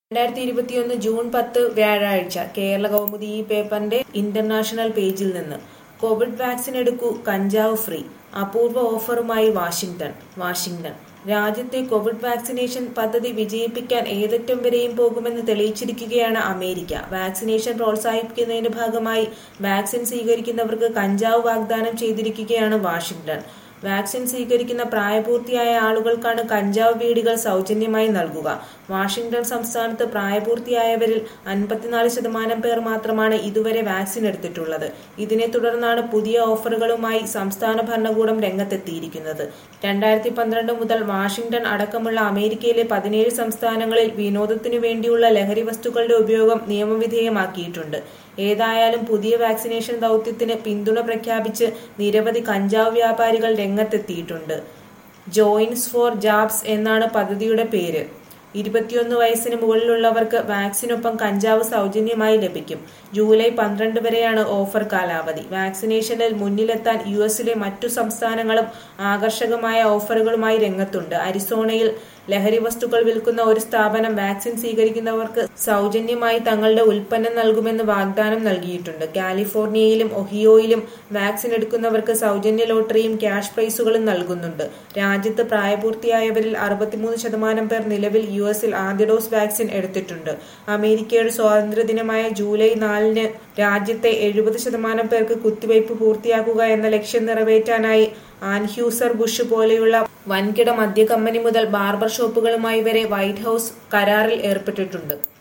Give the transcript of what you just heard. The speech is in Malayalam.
രണ്ടായിരത്തി ഇരുപത്തിയൊന്ന് ജൂൺ പത്ത് വ്യാഴാഴ്ച കേരള കൗമുദി ഈ പേപ്പറിന്റെ ഇന്റർനാഷണൽ പേജിൽ നിന്ന് കോവിഡ് വാക്സിൻ എടുക്കൂ കഞ്ചാവ് ഫ്രീ അപൂർവ ഓഫറുമായി വാഷിംഗ്ടൺ വാഷിംഗ്ടൺ രാജ്യത്തെ കോവിഡ് വാക്സിനേഷൻ പദ്ധതി വിജയിപ്പിക്കാൻ ഏതറ്റം വരെയും പോകുമെന്ന് തെളിയിച്ചിരിക്കുകയാണ് അമേരിക്ക വാക്സിനേഷൻ പ്രോത്സാഹിപ്പിക്കുന്നതിന്റെ ഭാഗമായി വാക്സിൻ സ്വീകരിക്കുന്നവർക്ക് കഞ്ചാവ് വാഗ്ദാനം ചെയ്തിരിക്കുകയാണ് വാഷിംഗ്ടൺ വാക്സിൻ സ്വീകരിക്കുന്ന പ്രായപൂർത്തിയായ ആളുകൾക്കാണ് കഞ്ചാവ് ബീഡികൾ സൗജന്യമായി നൽകുക വാഷിംഗ്ടൺ സംസ്ഥാനത്ത് പ്രായപൂർത്തിയായവരിൽ അൻപത്തിനാല് ശതമാനം പേർ മാത്രമാണ് ഇതുവരെ വാക്സിൻ എടുത്തിട്ടുള്ളത് ഇതിനെ തുടർന്നാണ് പുതിയ ഓഫറുകളുമായി സംസ്ഥാന ഭരണകൂടം രംഗത്തെത്തിയിരിക്കുന്നത് രണ്ടായിരത്തി പന്ത്രണ്ട് മുതൽ വാഷിംഗ്ടൺ അടക്കമുള്ള അമേരിക്കയിലെ പതിനേഴ് സംസ്ഥാനങ്ങളിൽ വിനോദത്തിനു വേണ്ടിയുള്ള ലഹരി വസ്തുക്കളുടെ ഉപയോഗം നിയമവിധേയമാക്കിയിട്ടുണ്ട് ഏതായാലും പുതിയ വാക്സിനേഷൻ ദൗത്യത്തിന് പിന്തുണ പ്രഖ്യാപിച്ച് നിരവധി കഞ്ചാവ് വ്യാപാരികൾ രംഗത്തെത്തിയിട്ടുണ്ട് ജോയിൻസ് ഫോർ ജാബ്സ് എന്നാണ് പദ്ധതിയുടെ പേര് ഇരുപത്തിയൊന്ന് വയസ്സിന് മുകളിലുള്ളവർക്ക് വാക്സിനൊപ്പം കഞ്ചാവ് സൗജന്യമായി ലഭിക്കും ജൂലൈ പന്ത്രണ്ട് വരെയാണ് ഓഫർ കാലാവധി വാക്സിനേഷനിൽ മുന്നിലെത്താൻ യു എസിലെ മറ്റു സംസ്ഥാനങ്ങളും ആകർഷകമായ ഓഫറുകളുമായി രംഗത്തുണ്ട് അരിസോണയിൽ ലഹരി വസ്തുക്കൾ വിൽക്കുന്ന ഒരു സ്ഥാപനം വാക്സിൻ സ്വീകരിക്കുന്നവർക്ക് സൗജന്യമായി തങ്ങളുടെ ഉൽപ്പന്നം നൽകുമെന്ന് വാഗ്ദാനം നൽകിയിട്ടുണ്ട് കാലിഫോർണിയയിലും ഒഹിയോയിലും വാക്സിൻ എടുക്കുന്നവർക്ക് സൗജന്യ ലോട്ടറിയും ക്യാഷ് പ്രൈസുകളും നൽകുന്നുണ്ട് രാജ്യത്ത് പ്രായപൂർത്തിയായവരിൽ അറുപത്തിമൂന്ന് ശതമാനം പേർ നിലവിൽ യു എസിൽ ആദ്യ ഡോസ് വാക്സിൻ എടുത്തിട്ടുണ്ട് അമേരിക്കയുടെ സ്വാതന്ത്ര്യദിനമായ ജൂലൈ നാലിന് രാജ്യത്തെ എഴുപത് ശതമാനം പേർക്ക് കുത്തിവയ്പ് പൂർത്തിയാക്കുക എന്ന ലക്ഷ്യം നിറവേറ്റാനായി ആൻഹ്യൂസർ ബുഷ് പോലെയുള്ള വൻകിട മദ്യ കമ്പനി മുതൽ ബാർബർ ഷോപ്പുകളുമായി വരെ വൈറ്റ് ഹൌസ് കരാറിൽ ഏർപ്പെട്ടിട്ടുണ്ട്